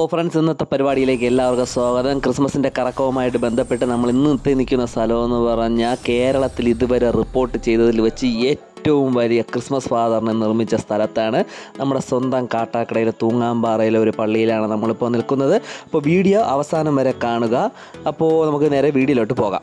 അപ്പോൾ ഫ്രണ്ട്സ് ഇന്നത്തെ പരിപാടിയിലേക്ക് എല്ലാവർക്കും സ്വാഗതം ക്രിസ്മസിൻ്റെ കറക്കവുമായിട്ട് ബന്ധപ്പെട്ട് നമ്മൾ ഇന്ന് എത്തി നിൽക്കുന്ന സ്ഥലം എന്ന് പറഞ്ഞാൽ കേരളത്തിൽ ഇതുവരെ റിപ്പോർട്ട് ചെയ്തതിൽ വെച്ച് ഏറ്റവും വലിയ ക്രിസ്മസ് ഫാദറിനെ നിർമ്മിച്ച സ്ഥലത്താണ് നമ്മുടെ സ്വന്തം കാട്ടാക്കടയിലെ തൂങ്ങാമ്പാറയിലെ ഒരു പള്ളിയിലാണ് നമ്മളിപ്പോൾ നിൽക്കുന്നത് അപ്പോൾ വീഡിയോ അവസാനം വരെ കാണുക അപ്പോൾ നമുക്ക് നേരെ വീഡിയോയിലോട്ട് പോകാം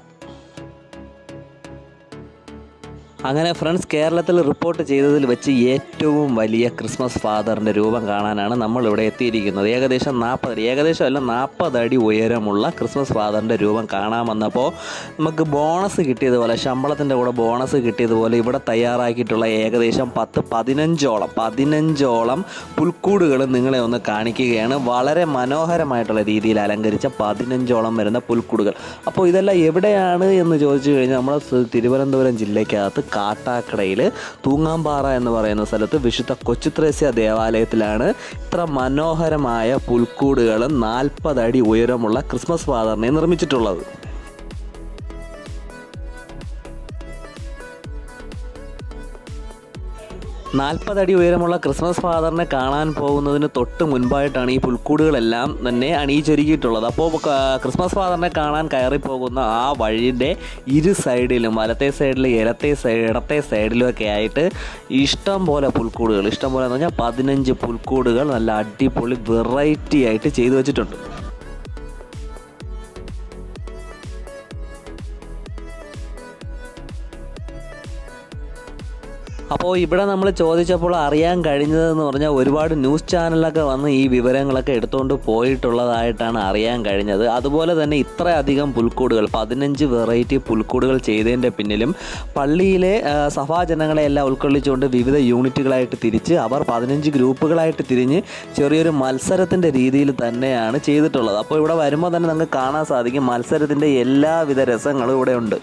അങ്ങനെ ഫ്രണ്ട്സ് കേരളത്തിൽ റിപ്പോർട്ട് ചെയ്തതിൽ വെച്ച് ഏറ്റവും വലിയ ക്രിസ്മസ് ഫാദറിൻ്റെ രൂപം കാണാനാണ് നമ്മൾ ഇവിടെ എത്തിയിരിക്കുന്നത് ഏകദേശം നാൽപ്പത് അടി ഏകദേശം അല്ല നാൽപ്പത് അടി ഉയരമുള്ള ക്രിസ്മസ് ഫാദറിൻ്റെ രൂപം കാണാൻ വന്നപ്പോൾ നമുക്ക് ബോണസ് കിട്ടിയതുപോലെ ശമ്പളത്തിൻ്റെ കൂടെ ബോണസ് കിട്ടിയതുപോലെ ഇവിടെ തയ്യാറാക്കിയിട്ടുള്ള ഏകദേശം പത്ത് പതിനഞ്ചോളം പതിനഞ്ചോളം പുൽക്കൂടുകൾ നിങ്ങളെ ഒന്ന് കാണിക്കുകയാണ് വളരെ മനോഹരമായിട്ടുള്ള രീതിയിൽ അലങ്കരിച്ച പതിനഞ്ചോളം വരുന്ന പുൽക്കൂടുകൾ അപ്പോൾ ഇതെല്ലാം എവിടെയാണ് എന്ന് ചോദിച്ചു കഴിഞ്ഞാൽ നമ്മുടെ സ് തിരുവനന്തപുരം ജില്ലയ്ക്കകത്ത് കാട്ടാക്കടയിൽ തൂങ്ങാമ്പാറ എന്ന് പറയുന്ന സ്ഥലത്ത് വിശുദ്ധ കൊച്ചുത്രേസ്യ ദേവാലയത്തിലാണ് ഇത്ര മനോഹരമായ പുൽക്കൂടുകളും നാൽപ്പതടി ഉയരമുള്ള ക്രിസ്മസ് ഫാദറിനെ നിർമ്മിച്ചിട്ടുള്ളത് നാൽപ്പതടി ഉയരമുള്ള ക്രിസ്മസ് ഫാദറിനെ കാണാൻ പോകുന്നതിന് തൊട്ട് മുൻപായിട്ടാണ് ഈ പുൽക്കൂടുകളെല്ലാം തന്നെ അണിയിച്ചൊരുക്കിയിട്ടുള്ളത് അപ്പോൾ ക- ക്രിസ്മസ് ഫാദറിനെ കാണാൻ കയറി പോകുന്ന ആ വഴിയുടെ ഇരു സൈഡിലും വലത്തെ സൈഡിലും ഇടത്തെ സൈഡ് ഇടത്തെ സൈഡിലും ഒക്കെ ആയിട്ട് ഇഷ്ടം പോലെ പുൽക്കൂടുകൾ ഇഷ്ടം പോലെ എന്ന് പറഞ്ഞാൽ പതിനഞ്ച് പുൽക്കൂടുകൾ നല്ല അടിപൊളി വെറൈറ്റി ആയിട്ട് ചെയ്തു വെച്ചിട്ടുണ്ട് അപ്പോൾ ഇവിടെ നമ്മൾ ചോദിച്ചപ്പോൾ അറിയാൻ കഴിഞ്ഞതെന്ന് പറഞ്ഞാൽ ഒരുപാട് ന്യൂസ് ചാനലൊക്കെ വന്ന് ഈ വിവരങ്ങളൊക്കെ എടുത്തുകൊണ്ട് പോയിട്ടുള്ളതായിട്ടാണ് അറിയാൻ കഴിഞ്ഞത് അതുപോലെ തന്നെ ഇത്രയധികം പുൽക്കൂടുകൾ പതിനഞ്ച് വെറൈറ്റി പുൽക്കൂടുകൾ ചെയ്തതിൻ്റെ പിന്നിലും പള്ളിയിലെ ആ, സഭാജനങ്ങളെ എല്ലാം ഉൾക്കൊള്ളിച്ചുകൊണ്ട് വിവിധ യൂണിറ്റുകളായിട്ട് തിരിച്ച് അവർ പതിനഞ്ച് ഗ്രൂപ്പുകളായിട്ട് തിരിഞ്ഞ് ചെറിയൊരു മത്സരത്തിൻ്റെ രീതിയിൽ തന്നെയാണ് ചെയ്തിട്ടുള്ളത് അപ്പോൾ ഇവിടെ വരുമ്പോൾ തന്നെ നമുക്ക് കാണാൻ സാധിക്കും മത്സരത്തിൻ്റെ എല്ലാവിധ രസങ്ങളും ഇവിടെ ഉണ്ട്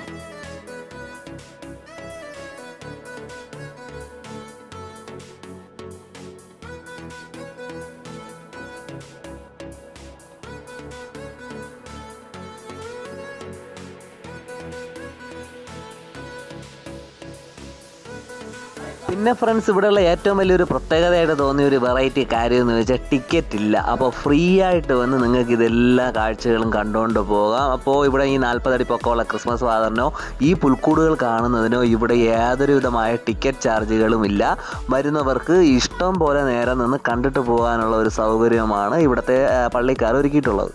പിന്നെ ഫ്രണ്ട്സ് ഇവിടെയുള്ള ഏറ്റവും വലിയൊരു പ്രത്യേകതയായിട്ട് തോന്നിയ ഒരു വെറൈറ്റി കാര്യം എന്ന് വെച്ചാൽ ടിക്കറ്റ് ഇല്ല അപ്പോൾ ഫ്രീ ആയിട്ട് വന്ന് നിങ്ങൾക്ക് ഇതെല്ലാ കാഴ്ചകളും കണ്ടുകൊണ്ട് പോകാം അപ്പോൾ ഇവിടെ ഈ നാൽപ്പതടി പൊക്കമുള്ള ക്രിസ്മസ് ഫാദറിനോ ഈ പുൽക്കൂടുകൾ കാണുന്നതിനോ ഇവിടെ യാതൊരു വിധമായ ടിക്കറ്റ് ചാർജുകളും ഇല്ല വരുന്നവർക്ക് ഇഷ്ടം പോലെ നേരം നിന്ന് കണ്ടിട്ട് പോകാനുള്ള ഒരു സൗകര്യമാണ് ഇവിടുത്തെ ആ, പള്ളിക്കാർ ഒരുക്കിയിട്ടുള്ളത്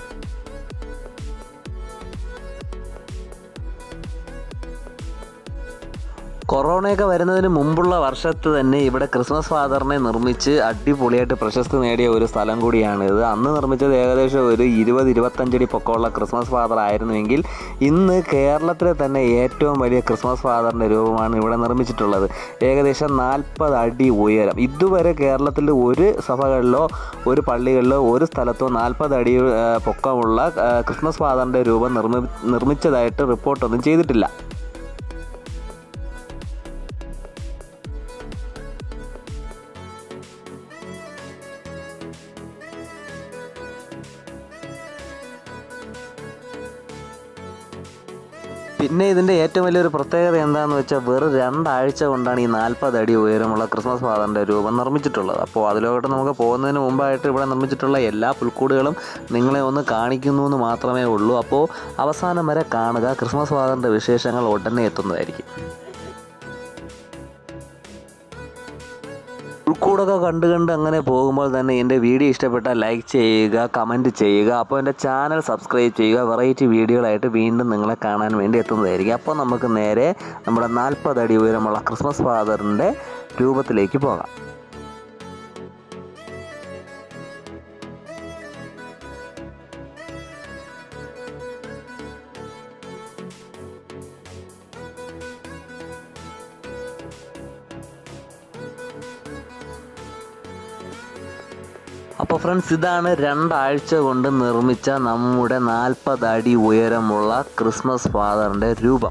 കൊറോണയൊക്കെ വരുന്നതിന് മുമ്പുള്ള വർഷത്ത് തന്നെ ഇവിടെ ക്രിസ്മസ് ഫാദറിനെ നിർമ്മിച്ച് അടിപൊളിയായിട്ട് പ്രശസ്തി നേടിയ ഒരു സ്ഥലം കൂടിയാണ് ഇത് അന്ന് നിർമ്മിച്ചത് ഏകദേശം ഒരു ഇരുപത് ഇരുപത്തഞ്ചടി പൊക്കമുള്ള ക്രിസ്മസ് ഫാദർ ആയിരുന്നുവെങ്കിൽ ഇന്ന് കേരളത്തിലെ തന്നെ ഏറ്റവും വലിയ ക്രിസ്മസ് ഫാദറിൻ്റെ രൂപമാണ് ഇവിടെ നിർമ്മിച്ചിട്ടുള്ളത് ഏകദേശം നാൽപ്പത് അടി ഉയരം ഇതുവരെ കേരളത്തിൽ ഒരു സഭകളിലോ ഒരു പള്ളികളിലോ ഒരു സ്ഥലത്തോ നാൽപ്പത് അടി ആ, പൊക്കമുള്ള ആ, ക്രിസ്മസ് ഫാദറിൻ്റെ രൂപം നിർമ്മി നിർമ്മിച്ചതായിട്ട് റിപ്പോർട്ടൊന്നും ചെയ്തിട്ടില്ല പിന്നെ ഇതിൻ്റെ ഏറ്റവും വലിയൊരു പ്രത്യേകത എന്താണെന്ന് വെച്ചാൽ വെറും രണ്ടാഴ്ച കൊണ്ടാണ് ഈ നാൽപ്പത് അടി ഉയരമുള്ള ക്രിസ്മസ് ഫാദറിൻ്റെ രൂപം നിർമ്മിച്ചിട്ടുള്ളത് അപ്പോൾ അതിലോട്ട് നമുക്ക് പോകുന്നതിന് മുമ്പായിട്ട് ഇവിടെ നിർമ്മിച്ചിട്ടുള്ള എല്ലാ പുൽക്കൂടുകളും നിങ്ങളെ ഒന്ന് കാണിക്കുന്നു എന്ന് മാത്രമേ ഉള്ളൂ അപ്പോൾ അവസാനം വരെ കാണുക ക്രിസ്മസ് ഫാദറിൻ്റെ വിശേഷങ്ങൾ ഉടനെ എത്തുന്നതായിരിക്കും ഉൾക്കൂടൊക്കെ കണ്ട് കണ്ട് അങ്ങനെ പോകുമ്പോൾ തന്നെ എൻ്റെ വീഡിയോ ഇഷ്ടപ്പെട്ടാൽ ലൈക്ക് ചെയ്യുക കമൻറ്റ് ചെയ്യുക അപ്പോൾ എൻ്റെ ചാനൽ സബ്സ്ക്രൈബ് ചെയ്യുക വെറൈറ്റി വീഡിയോകളായിട്ട് വീണ്ടും നിങ്ങളെ കാണാൻ വേണ്ടി എത്തുന്നതായിരിക്കും അപ്പോൾ നമുക്ക് നേരെ നമ്മുടെ നാൽപ്പത് അടി ഉയരമുള്ള ക്രിസ്മസ് ഫാദറിൻ്റെ രൂപത്തിലേക്ക് പോകാം അപ്പോൾ ഫ്രണ്ട്സ് ഇതാണ് രണ്ടാഴ്ച കൊണ്ട് നിർമ്മിച്ച നമ്മുടെ നാൽപ്പത് അടി ഉയരമുള്ള ക്രിസ്മസ് ഫാദറിൻ്റെ രൂപം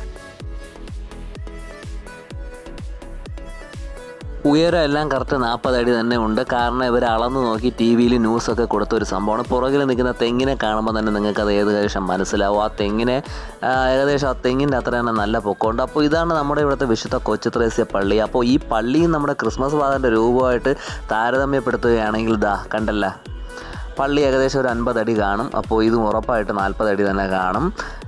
ഉയരം എല്ലാം കറക്റ്റ് നാൽപ്പത് അടി തന്നെ ഉണ്ട് കാരണം ഇവർ അളന്ന് നോക്കി ടി വിയിൽ ന്യൂസൊക്കെ കൊടുത്ത ഒരു സംഭവമാണ് പുറകിൽ നിൽക്കുന്ന തെങ്ങിനെ കാണുമ്പോൾ തന്നെ നിങ്ങൾക്ക് അത് ഏകദേശം മനസ്സിലാവും ആ തെങ്ങിനെ ആ, ഏകദേശം ആ തെങ്ങിൻ്റെ അത്ര തന്നെ നല്ല പൊക്കമുണ്ട് അപ്പോൾ ഇതാണ് നമ്മുടെ ഇവിടുത്തെ വിശുദ്ധ കൊച്ചുത്രേസ്യ പള്ളി അപ്പോൾ ഈ പള്ളിയും നമ്മുടെ ക്രിസ്മസ് ഫാദറിൻ്റെ രൂപമായിട്ട് താരതമ്യപ്പെടുത്തുകയാണെങ്കിൽ ഇതാ കണ്ടല്ല പള്ളി ഏകദേശം ഒരു അൻപത് അടി കാണും അപ്പോൾ ഇതും ഉറപ്പായിട്ട് നാൽപ്പത് അടി തന്നെ കാണും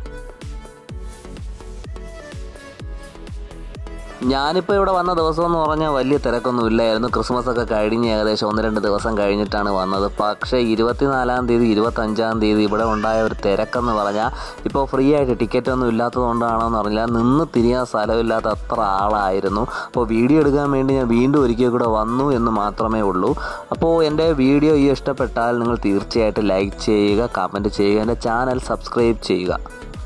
ഞാനിപ്പോൾ ഇവിടെ വന്ന ദിവസം എന്ന് പറഞ്ഞാൽ വലിയ തിരക്കൊന്നും ഇല്ലായിരുന്നു ക്രിസ്മസ് ഒക്കെ കഴിഞ്ഞ് ഏകദേശം ഒന്ന് രണ്ട് ദിവസം കഴിഞ്ഞിട്ടാണ് വന്നത് പക്ഷേ ഇരുപത്തിനാലാം തീയതി ഇരുപത്തഞ്ചാം തീയതി ഇവിടെ ഉണ്ടായ ഒരു തിരക്കെന്ന് പറഞ്ഞാൽ ഇപ്പോൾ ഫ്രീ ആയിട്ട് ടിക്കറ്റ് ഒന്നും ഇല്ലാത്തതുകൊണ്ടാണോ എന്ന് അറിയില്ല നിന്ന് തിരിയാൻ സ്ഥലമില്ലാത്ത അത്ര ആളായിരുന്നു അപ്പോൾ വീഡിയോ എടുക്കാൻ വേണ്ടി ഞാൻ വീണ്ടും ഒരിക്കൽ കൂടെ വന്നു എന്ന് മാത്രമേ ഉള്ളൂ അപ്പോൾ എൻ്റെ വീഡിയോ ഈ ഇഷ്ടപ്പെട്ടാൽ നിങ്ങൾ തീർച്ചയായിട്ടും ലൈക്ക് ചെയ്യുക കമൻറ്റ് ചെയ്യുക എൻ്റെ ചാനൽ സബ്സ്ക്രൈബ് ചെയ്യുക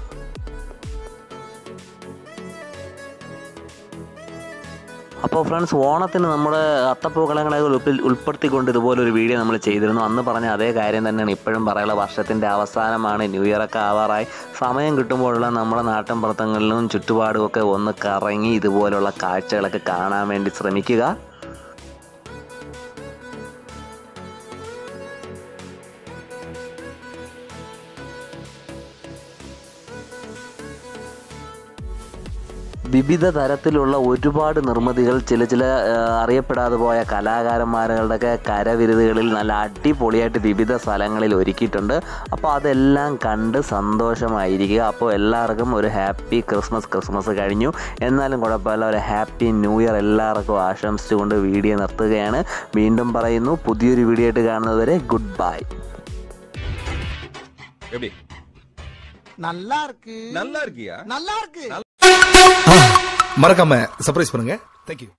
അപ്പോൾ ഫ്രണ്ട്സ് ഓണത്തിന് നമ്മുടെ അത്തപ്പൂക്കളങ്ങളെ ഉൾപ്പെ ഉൾപ്പെടുത്തിക്കൊണ്ട് ഇതുപോലെ ഒരു വീഡിയോ നമ്മൾ ചെയ്തിരുന്നു അന്ന് പറഞ്ഞ അതേ കാര്യം തന്നെയാണ് ഇപ്പോഴും പറയാനുള്ള വർഷത്തിൻ്റെ അവസാനമാണ് ന്യൂ ഇയർ ഒക്കെ ആവാറായി സമയം കിട്ടുമ്പോഴുള്ള നമ്മുടെ നാട്ടിൻ പുറത്തങ്ങളിലും ചുറ്റുപാടുമൊക്കെ ഒന്ന് കറങ്ങി ഇതുപോലുള്ള കാഴ്ചകളൊക്കെ കാണാൻ വേണ്ടി ശ്രമിക്കുക വിവിധ തരത്തിലുള്ള ഒരുപാട് നിർമ്മിതികൾ ചില ചില ആ, അറിയപ്പെടാതെ പോയ കലാകാരന്മാരുടെയൊക്കെ കരവിരുതുകളിൽ നല്ല അടിപൊളിയായിട്ട് വിവിധ സ്ഥലങ്ങളിൽ ഒരുക്കിയിട്ടുണ്ട് അപ്പോൾ അതെല്ലാം കണ്ട് സന്തോഷമായിരിക്കുക അപ്പോൾ എല്ലാവർക്കും ഒരു ഹാപ്പി ക്രിസ്മസ് ക്രിസ്മസ് കഴിഞ്ഞു എന്നാലും കുഴപ്പമില്ല ഒരു ഹാപ്പി ന്യൂ ഇയർ എല്ലാവർക്കും ആശംസിച്ചുകൊണ്ട് വീഡിയോ നിർത്തുകയാണ് വീണ്ടും പറയുന്നു പുതിയൊരു വീഡിയോ ആയിട്ട് കാണുന്നതുവരെ ഗുഡ് ബൈ எப்படி நல்லா இருக்கு நல்லா இருக்கியா நல்லா இருக்கு மறக்காம சர்ப்ரைஸ் பண்ணுங்க தேங்க்யூ